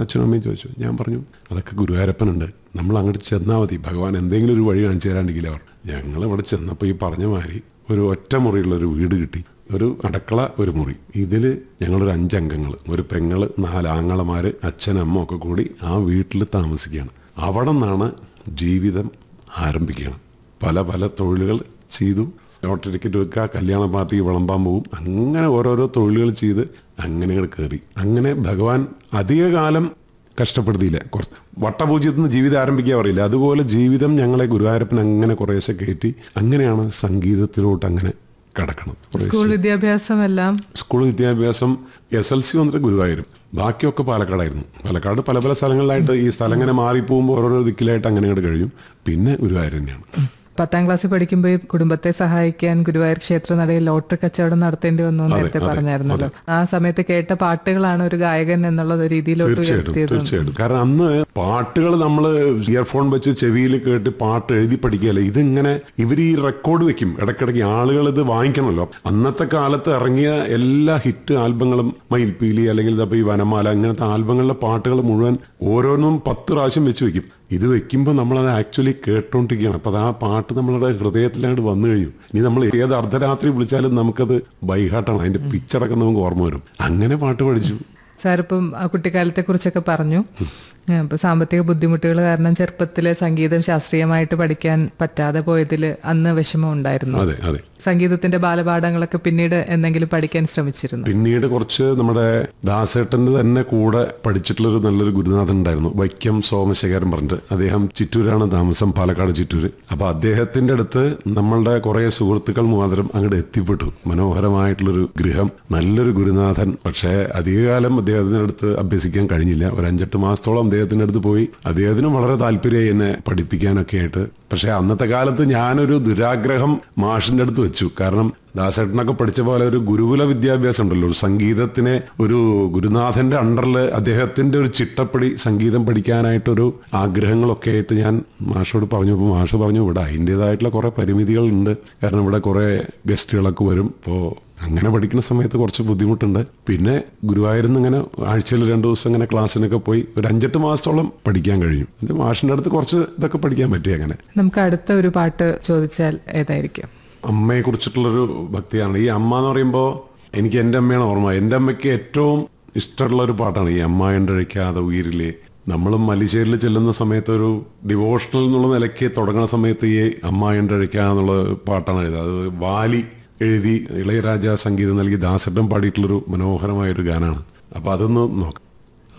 അച്ഛനും അമ്മയും ചോദിച്ചു ഞാൻ പറഞ്ഞു അതൊക്കെ ഗുരുവായൂരപ്പനുണ്ട് നമ്മൾ അങ്ങോട്ട് ചെന്നാൽ മതി ഭഗവാൻ എന്തെങ്കിലും ഒരു വഴി കാണിച്ചു തരാണ്ടെങ്കിൽ അവർ ഞങ്ങൾ ഇവിടെ ചെന്നപ്പോൾ ഈ പറഞ്ഞ മാതിരി ഒരു ഒറ്റ മുറിയുള്ള ഒരു വീട് കിട്ടി ഒരു അടക്കള ഒരു മുറി ഇതിൽ ഞങ്ങളൊരു അഞ്ചംഗങ്ങൾ ഒരു പെങ്ങള് നാല് ആങ്ങളമാര് അച്ഛൻ അമ്മ ഒക്കെ കൂടി ആ വീട്ടിൽ താമസിക്കുകയാണ് അവിടെ നിന്നാണ് ജീവിതം ആരംഭിക്കുകയാണ് പല പല തൊഴിലുകൾ ചെയ്തു ലോട്ടറി ടിക്കറ്റ് വെക്കുക കല്യാണ പാർട്ടിക്ക് വിളമ്പാൻ പോകും അങ്ങനെ ഓരോരോ തൊഴിലുകൾ ചെയ്ത് അങ്ങനെ അങ്ങോട്ട് കയറി അങ്ങനെ ഭഗവാൻ അധികകാലം കഷ്ടപ്പെടുത്തിയില്ല കുറച്ച് വട്ടപൂജ്യത്തിൽ നിന്ന് ജീവിതം ആരംഭിക്കാൻ പറയില്ല അതുപോലെ ജീവിതം ഞങ്ങളെ ഗുരുവായൂരപ്പൻ അങ്ങനെ കുറേശ്ശെ കയറ്റി അങ്ങനെയാണ് സംഗീതത്തിലോട്ട് അങ്ങനെ കടക്കണം കുറേശ്ശെ. സ്കൂൾ വിദ്യാഭ്യാസം എല്ലാം സ്കൂൾ വിദ്യാഭ്യാസം എസ് എൽ സി വന്നിട്ട് ഗുരുവായൂരും ബാക്കിയൊക്കെ പാലക്കാടായിരുന്നു പാലക്കാട് പല പല സ്ഥലങ്ങളിലായിട്ട് ഈ സ്ഥലം ഇങ്ങനെ മാറിപ്പോകുമ്പോൾ ഓരോരോ ദിക്കിലായിട്ട് അങ്ങനെ അങ്ങോട്ട് കഴിയും പിന്നെ ഗുരുവായൂർ തന്നെയാണ് പത്താം ക്ലാസ്സിൽ പഠിക്കുമ്പോൾ ഈ കുടുംബത്തെ സഹായിക്കാൻ ഗുരുവായൂർ ക്ഷേത്ര നടയിൽ ലോട്ടറി കച്ചവടം നടത്തേണ്ടി വന്നു എന്ന് അതെ, നേരത്തെ അതെ, പറഞ്ഞായിരുന്നല്ലോ ആ സമയത്ത് കേട്ട പാട്ടുകളാണ് ഒരു ഗായകൻ എന്നുള്ള രീതിയിലോട്ട് തീർച്ചയായിട്ടും ഉയർത്തിയത് തീർച്ചയായിട്ടും കാരണം അന്ന് പാട്ടുകൾ നമ്മൾ ഇയർഫോൺ വെച്ച് ചെവിയിൽ കേട്ട് പാട്ട് എഴുതി പഠിക്കുകയല്ല ഇതിങ്ങനെ ഇവർ ഈ റെക്കോർഡ് വെക്കും ഇടയ്ക്കിടയ്ക്ക് ആളുകൾ ഇത് വാങ്ങിക്കണമല്ലോ അന്നത്തെ കാലത്ത് ഇറങ്ങിയ എല്ലാ ഹിറ്റ് ആൽബങ്ങളും മയിൽപീലി അല്ലെങ്കിൽ ഇതപ്പോ ഈ വനമാല ഇങ്ങനത്തെ ആൽബങ്ങളിലെ പാട്ടുകൾ മുഴുവൻ ഓരോന്നും പത്ത് പ്രാവശ്യം വെച്ച് വെക്കും ഇത് വെക്കുമ്പോൾ നമ്മളത് ആക്ച്വലി കേട്ടോണ്ടിരിക്കുകയാണ് അപ്പൊ അത് ആ പാട്ട് നമ്മളുടെ ഹൃദയത്തിലങ്ങോട്ട് വന്നു കഴിയും ഇനി നമ്മൾ ഏത് അർദ്ധരാത്രി വിളിച്ചാലും നമുക്കത് ബൈഹാട്ടാണ് അതിന്റെ പിക്ചറൊക്കെ നമുക്ക് ഓർമ്മ വരും അങ്ങനെ പാട്ട് പഠിച്ചു സാർ ഇപ്പം ആ കുട്ടിക്കാലത്തെ കുറിച്ചൊക്കെ പറഞ്ഞു ഇപ്പൊ സാമ്പത്തിക ബുദ്ധിമുട്ടുകൾ കാരണം ചെറുപ്പത്തിലെ സംഗീതം ശാസ്ത്രീയമായിട്ട് പഠിക്കാൻ പറ്റാതെ പോയതിൽ അന്ന് വിഷമം ഉണ്ടായിരുന്നു അതെ അതെ സംഗീതത്തിന്റെ ബാലപാഠങ്ങളൊക്കെ പിന്നീട് എന്തെങ്കിലും പഠിക്കാൻ ശ്രമിച്ചിരുന്നു പിന്നീട് കുറച്ച് നമ്മുടെ ദാസേട്ടന്റെ തന്നെ കൂടെ പഠിച്ചിട്ടുള്ളൊരു നല്ലൊരു ഗുരുനാഥൻ ഉണ്ടായിരുന്നു വൈക്കം സോമശേഖരൻ പറഞ്ഞിട്ട് അദ്ദേഹം ചിറ്റൂരാണ് താമസം പാലക്കാട് ചിറ്റൂര് അപ്പൊ അദ്ദേഹത്തിന്റെ അടുത്ത് നമ്മളുടെ കുറെ സുഹൃത്തുക്കൾ മുഖാന്തരം അങ്ങോട്ട് എത്തിപ്പെട്ടു മനോഹരമായിട്ടുള്ളൊരു ഗൃഹം നല്ലൊരു ഗുരുനാഥൻ പക്ഷേ അധികകാലം അദ്ദേഹത്തിന്റെ അടുത്ത് അഭ്യസിക്കാൻ കഴിഞ്ഞില്ല ഒരു അഞ്ചെട്ട് മാസത്തോളം അദ്ദേഹത്തിന്റെ അടുത്ത് പോയി അദ്ദേഹത്തിനും വളരെ താല്പര്യമായി എന്നെ പഠിപ്പിക്കാനൊക്കെ ആയിട്ട് പക്ഷെ അന്നത്തെ കാലത്ത് ഞാനൊരു ദുരാഗ്രഹം മാഷിന്റെ അടുത്ത് വെച്ചു കാരണം ദാസേട്ടനൊക്കെ പഠിച്ച പോലെ ഒരു ഗുരുകുല വിദ്യാഭ്യാസം ഉണ്ടല്ലോ ഒരു സംഗീതത്തിനെ ഒരു ഗുരുനാഥന്റെ അണ്ടറിൽ അദ്ദേഹത്തിന്റെ ഒരു ചിട്ടപ്പടി സംഗീതം പഠിക്കാനായിട്ടൊരു ആഗ്രഹങ്ങളൊക്കെ ആയിട്ട് ഞാൻ മാഷോട് പറഞ്ഞപ്പോൾ മാഷ് പറഞ്ഞു ഇവിടെ അതിൻ്റെതായിട്ടുള്ള കുറെ പരിമിതികൾ ഉണ്ട് കാരണം ഇവിടെ കുറെ ഗസ്റ്റുകളൊക്കെ വരും ഇപ്പോൾ അങ്ങനെ പഠിക്കുന്ന സമയത്ത് കുറച്ച് ബുദ്ധിമുട്ടുണ്ട് പിന്നെ ഗുരുവായൂരിൽ നിന്ന് ഇങ്ങനെ ആഴ്ചയിൽ രണ്ടു ദിവസം ഇങ്ങനെ ക്ലാസ്സിനൊക്കെ പോയി ഒരു അഞ്ചെട്ട് മാസത്തോളം പഠിക്കാൻ കഴിഞ്ഞു എന്നിട്ട് മാഷിന്റെ അടുത്ത് കുറച്ച് ഇതൊക്കെ പഠിക്കാൻ പറ്റി അങ്ങനെ നമുക്ക് അടുത്ത ഒരു പാട്ട് ചോദിച്ചാൽ ഏതായിരിക്കും അമ്മയെ കുറിച്ചിട്ടുള്ളൊരു ഭക്തിയാണ് ഈ അമ്മ എന്ന് പറയുമ്പോൾ എനിക്ക് എൻ്റെ അമ്മയാണ് ഓർമ്മ എൻ്റെ അമ്മയ്ക്ക് ഏറ്റവും ഇഷ്ടമുള്ള ഒരു പാട്ടാണ് ഈ അമ്മ എണ്ടഴിക്കാതെ ഉയിരിലെ നമ്മളും മലിശ്ശേരിൽ ചെല്ലുന്ന സമയത്ത് ഒരു ഡിവോഷണൽ എന്നുള്ള നിലയ്ക്ക് തുടങ്ങുന്ന സമയത്ത് ഈ അമ്മ എണ്ടഴിക്കുക എന്നുള്ള പാട്ടാണ് എഴുതുക അത് വാലി എഴുതി ഇളയരാജ സംഗീതം നൽകി ദാസട്ടം പാടിയിട്ടുള്ളൊരു മനോഹരമായൊരു ഗാനാണ് അപ്പൊ അതൊന്ന് നോക്കാം